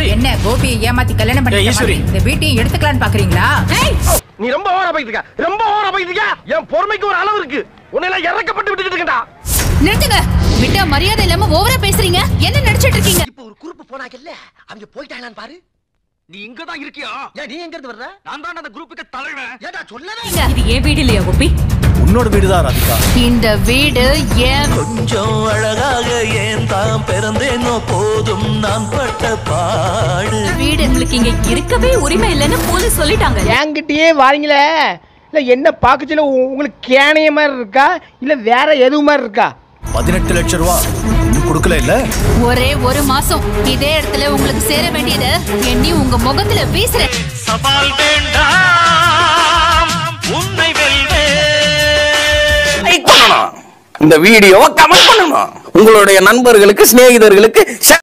என்ன கோபியை ஏமாத்தி கல்யாணம் ஏய், பண்ணி ஈஸ்வரி. இந்த வீட்டையும் எடுத்துக்கலாம்னு பாக்குறீங்களா நீ ரொம்ப ஓவரா போயிட்டு இருக்க ரொம்ப ஓவரா போயிட்டு இருக்க என் பொறுமைக்கு ஒரு அளவு இருக்கு உன்னை இறக்கப்பட்டு விட்டுட்டு இருக்கா நிறுத்துங்க விட்டா மரியாதை இல்லாம ஓவரா பேசுறீங்க என்ன நடிச்சிட்டு இருக்கீங்க இப்போ ஒரு குரூப் போனாங்கல்ல அவங்க போயிட்டாங்களான்னு பாரு நீ இங்க தான் இருக்கியா ஏன் நீ எங்க இருந்து வர்ற நான் தான் அந்த குரூப்புக்கு தலைவன் ஏடா சொல்லவே இது ஏன் வீடு இல்லையா கோபி உன்னோட வீடுதான் ராதிகா இந்த வீடு ஏன் கொஞ்சம் அழகாக ஏன் தான் பிறந்தேனோ போதும் நான் பட்ட பாடு வீடு உங்களுக்கு இங்க இருக்கவே உரிமை இல்லைன்னு போலீஸ் சொல்லிட்டாங்க என்கிட்டயே வாரீங்களே இல்ல என்ன பார்க்கச்சுல உங்களுக்கு கேனைய மாதிரி இருக்கா இல்ல வேற எதுவும் மாதிரி இருக்கா பதினெட்டு லட்சம் ரூபா இன்னும் கொடுக்கல இல்ல ஒரே ஒரு மாசம் இதே இடத்துல உங்களுக்கு சேர வேண்டியது எண்ணி உங்க முகத்துல வீசுறேன் சவால் வேண்டாம் உன்னை வெல்வே லைக் பண்ணணும் இந்த வீடியோவை கமெண்ட் பண்ணணும் உங்களுடைய நண்பர்களுக்கு சிநேகிதர்களுக்கு share